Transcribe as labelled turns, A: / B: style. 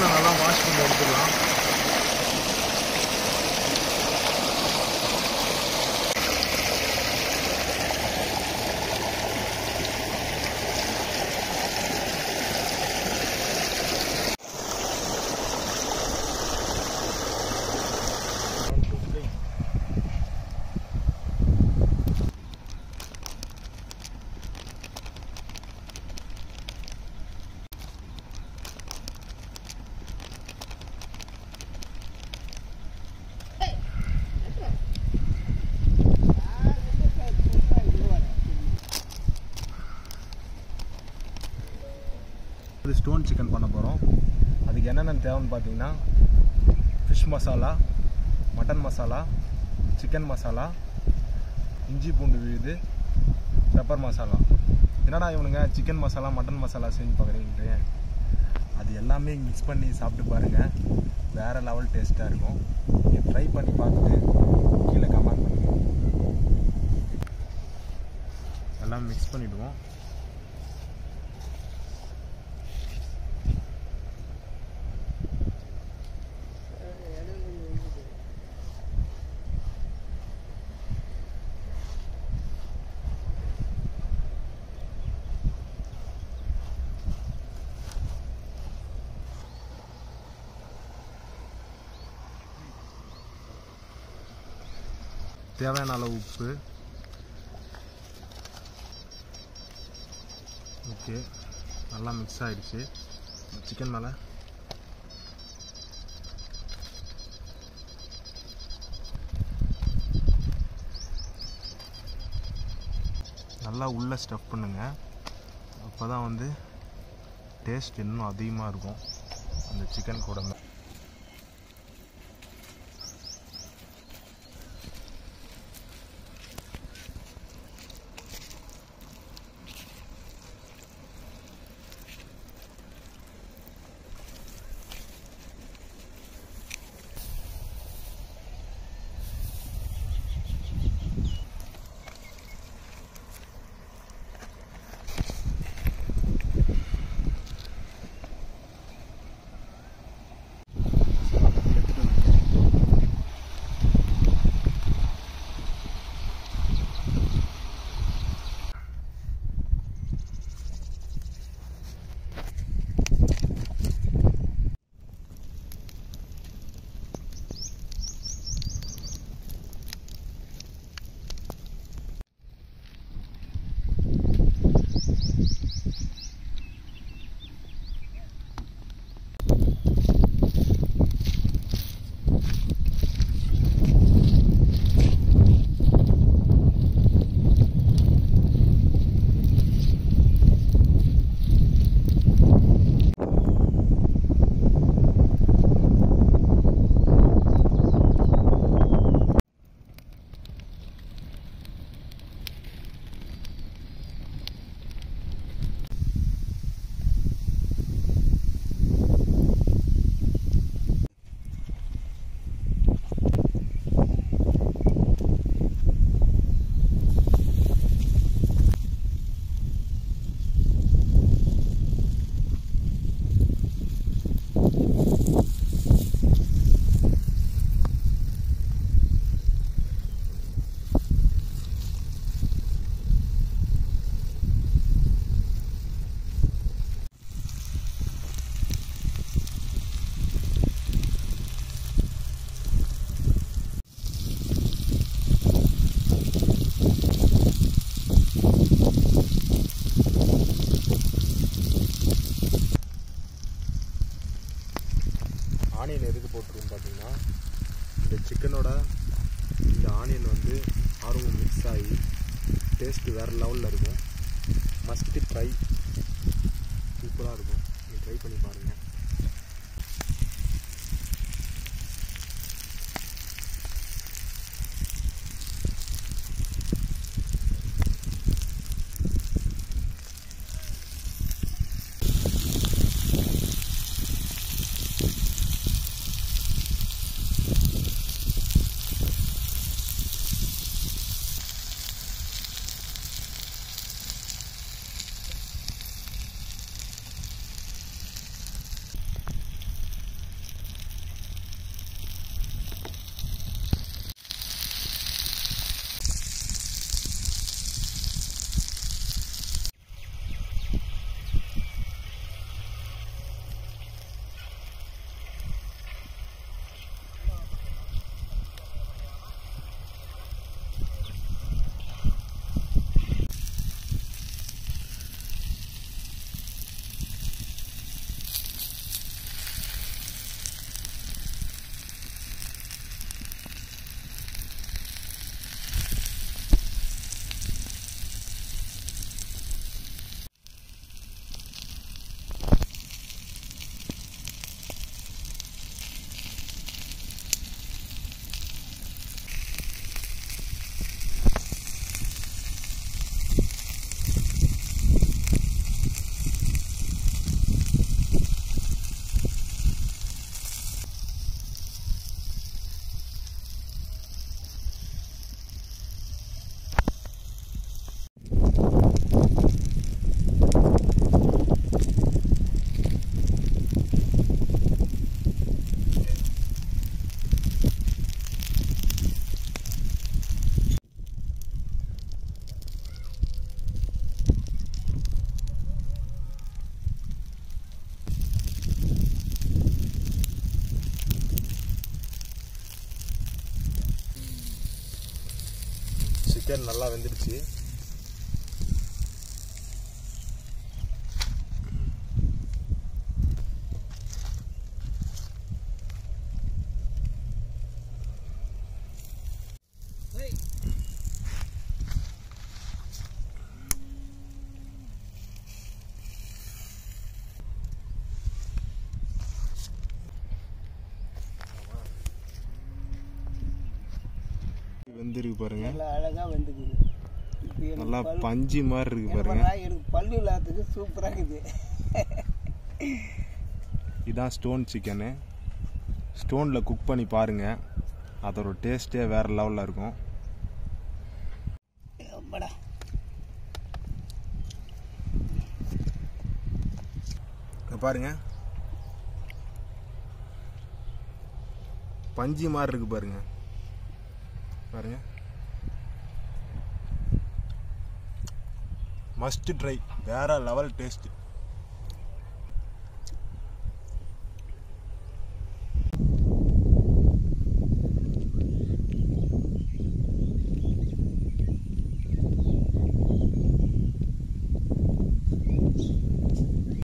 A: சிக்கனை நல்லா வாஷ் பண்ணி எடுத்துடலாம் One, two, three. இது ஸ்டோன் சிக்கன் பண்ண போகிறோம் அதுக்கு என்னென்ன தேவைன்னு பார்த்தீங்கன்னா fish masala mutton masala chicken masala இஞ்சி பூண்டு விழுது பெப்பர் மசாலா என்னடா இவனுங்க சிக்கன் மசாலா மட்டன் மசாலா செஞ்சு பார்க்குறீங்கன்ட்டு அது எல்லாமே மிக்ஸ் பண்ணி சாப்பிட்டு பாருங்கள் வேறு லெவல் டேஸ்ட்டாக இருக்கும் நீங்கள் ட்ரை பண்ணி பார்த்துட்டு கீழே கமெண்ட் பண்ணுங்கள் எல்லாம் மிக்ஸ் பண்ணிவிடுவோம் தேவையான அளவு உப்பு ஓகே நல்லா மிக்ஸ் ஆயிடுச்சு சிக்கன் மேலே நல்லா உள்ளே ஸ்டஃப் பண்ணுங்க அப்போ தான் வந்து டேஸ்ட் இன்னும் அதிகமாக இருக்கும் அந்த சிக்கன் கூட ஆனியன் எதுக்கு போட்டிருக்கோம் பார்த்தீங்கன்னா இந்த சிக்கனோட இந்த ஆனியன் வந்து ஆர்வம் மிக்ஸ் ஆகி டேஸ்ட் வேறு லெவலில் இருக்கும் மஸ்ட்டு ட்ரை சூப்பராக இருக்கும் நீங்கள் ட்ரை பண்ணி பாருங்கள் சிக்கன் நல்லா வெந்துடுச்சு வெந்திருக்கு பாருங்க
B: நல்லா அழகாக வந்துக்குது இப்போ எனக்கு
A: நல்லா
B: பல்
A: பஞ்சு மாதிரி இருக்கு
B: எனக்கு
A: பாருங்க
B: பார்த்தா எனக்கு பல்லு இல்லாததுக்கு சூப்பராக இருக்குது
A: இதான் ஸ்டோன் சிக்கனு ஸ்டோனில் குக் பண்ணி பாருங்க அதோட டேஸ்ட்டே வேற லெவலில் இருக்கும்
B: எப்படா
A: இங்க பாருங்க பஞ்சு மாதிரி இருக்கு பாருங்க பாருங்க மஸ்ட் ட்ரை வேற லெவல் டேஸ்ட்